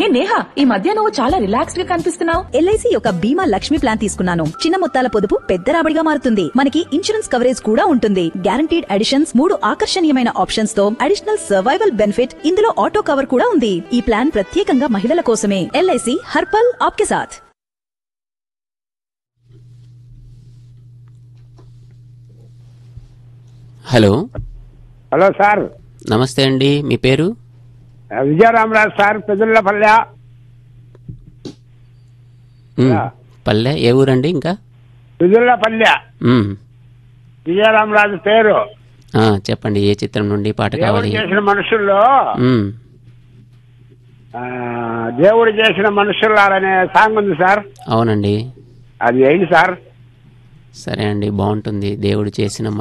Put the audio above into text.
హే నేహా ఈ మధ్య నువ్వు చాలా రిలాక్స్డ్ గా కనిపిస్తున్నావు ఎల్ఐసి యొక్క బీమా లక్ష్మి ప్లాన్ తీసుకున్నాను చిన్న మొత్తాల పొదుపు పెద్ద రాబడిగా మారుతుంది మనకి ఇన్సూరెన్స్ కవరేజ్ కూడా ఉంటుంది గ్యారంటీడ్ అడిషన్స్ మూడు ఆకర్షణీయమైన ఆప్షన్స్ తో అడిషనల్ సర్వైవల్ బెనిఫిట్ ఇందులో ఆటో కవర్ కూడా ఉంది ఈ ప్లాన్ ప్రత్యేకంగా మహిళల కోసమే ఎల్ఐసి హర్పల్ ఆప్కే సాథ్ హలో హలో సార్ నమస్తే అండి మీ పేరు విజయరామరాజు సార్ పెదుల్లపల్లె మ్, యా. పల్లె ఏ ఊరండి ఇంకా పెదుల్లపల్లె మ్, విజయరామరాజు పేరు ఆ, చెప్పండి ఏ చిత్రం నుండి పాట దేవుడు కావాలి చేసిన మనుషుల్లో మ్, ఆ, దేవుడు చేసిన మనుషులారనే సాంగ్ ఉంది సార్ అవునండి అది ఏంటి సార్ సరే అండి బాగుంటుంది దేవుడు చేసిన